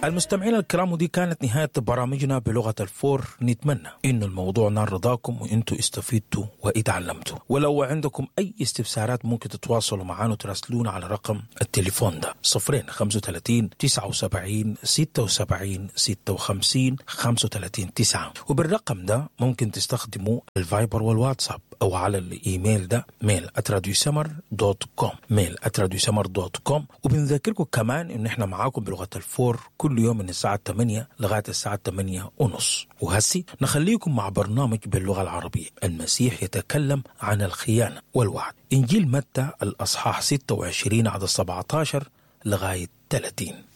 المستمعين الكرام ودي كانت نهاية برامجنا بلغة الفور نتمنى إنه الموضوع نال رضاكم وإنتوا استفدتوا واتعلمتوا ولو عندكم أي استفسارات ممكن تتواصلوا معنا وتراسلونا على رقم التليفون ده صفرين 35 79 76 56 35 9 وبالرقم ده ممكن تستخدموا الفايبر والواتساب أو على الإيميل ده ميل @radiosummer دوت كوم ميل @radiosummer دوت كوم وبنذكركم كمان إن إحنا معاكم بلغة الفور كل يوم من الساعة 8 لغاية الساعة 8 ونص وهسي نخليكم مع برنامج باللغة العربية المسيح يتكلم عن الخيانة والوعد إنجيل متى الأصحاح 26 عدد 17 لغاية 30